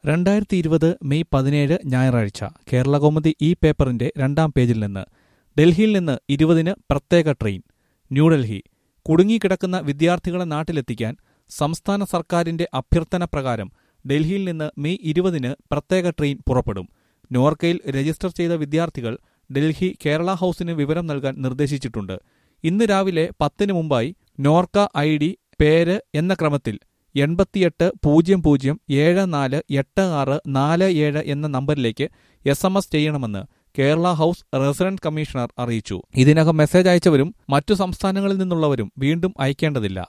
രണ്ടായിരത്തി ഇരുപത് മെയ് പതിനേഴ് ഞായറാഴ്ച കേരളകൗമുദി ഈ പേപ്പറിന്റെ രണ്ടാം പേജിൽ നിന്ന് ഡൽഹിയിൽ നിന്ന് ഇരുപതിന് പ്രത്യേക ട്രെയിൻ ന്യൂഡൽഹി കുടുങ്ങിക്കിടക്കുന്ന വിദ്യാർത്ഥികളെ നാട്ടിലെത്തിക്കാൻ സംസ്ഥാന സർക്കാരിന്റെ അഭ്യർത്ഥന പ്രകാരം ഡൽഹിയിൽ നിന്ന് മെയ് ഇരുപതിന് പ്രത്യേക ട്രെയിൻ പുറപ്പെടും നോർക്കയിൽ രജിസ്റ്റർ ചെയ്ത വിദ്യാർത്ഥികൾ ഡൽഹി കേരള ഹൌസിന് വിവരം നൽകാൻ നിർദ്ദേശിച്ചിട്ടുണ്ട് ഇന്ന് രാവിലെ പത്തിന് മുമ്പായി നോർക്ക ഐ ഡി പേര് എന്ന ക്രമത്തിൽ എൺപത്തിയെട്ട് പൂജ്യം പൂജ്യം ഏഴ് നാല് എട്ട് ആറ് നാല് ഏഴ് എന്ന നമ്പറിലേക്ക് എസ് എം എസ് ചെയ്യണമെന്ന് കേരള ഹൌസ് റെസിഡന്റ് കമ്മീഷണർ അറിയിച്ചു ഇതിനകം മെസ്സേജ് അയച്ചവരും മറ്റു സംസ്ഥാനങ്ങളിൽ നിന്നുള്ളവരും വീണ്ടും അയക്കേണ്ടതില്ല